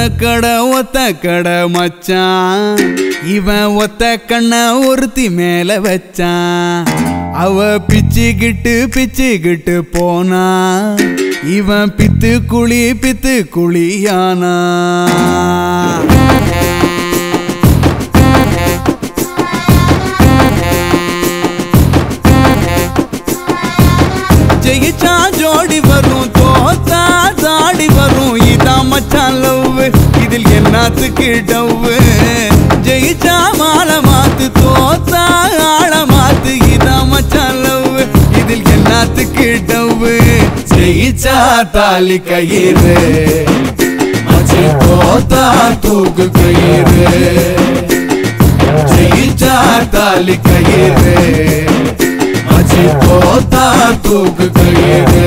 கடை ஒத்த கடை மச்சான் இவன் ஒத்த கண்ண ஒருத்தி மேல வச்சான் அவ பிச்சுக்கிட்டு பிச்சுக்கிட்டு போனா இவன் பித்து குழி பித்து குழியானா ஜெயிச்சா ஜோடி வரும் தோத்தா தாடி வரும் இதான் மச்சான் லவ் இதில் என்னத்துக்கு டவ்வு ஜெயிச்சா மாலை மாத்து தோத்தா ஆள மாத்து இதான் மச்சான் லவ் இதில் என்னத்துக்கு டவ்வு ஜெயிச்சா தாலி கயிறு மச்சி தோத்தா தூக்கு கயிறு ஜெயிச்சா தாலி கயிறு மச்சி போத்தா தூக்கு கயிறு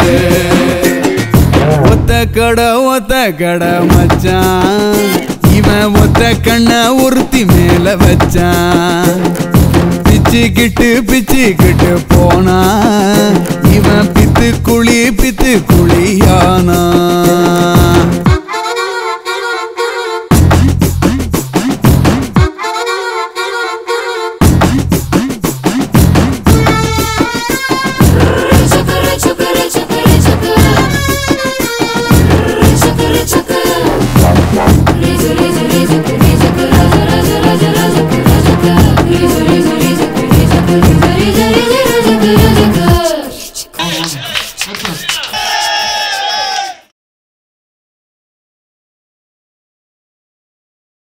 ஒத்த கடை ஒத்த கடை மச்சான் இவன் ஒத்த கண்ண ஒருத்தி மேல வச்சான் பிச்சுக்கிட்டு பிச்சுக்கிட்டு போனா இவன் பித்து குழி பித்து குழியானா Chakara, chakara, chakara, chakara. Chakara, chakara. Reza, reza, reza, reza, raja, raja, raja, raja, raja, reza, reza, reza, reza, reza, reza, reza, reza, reza, reza.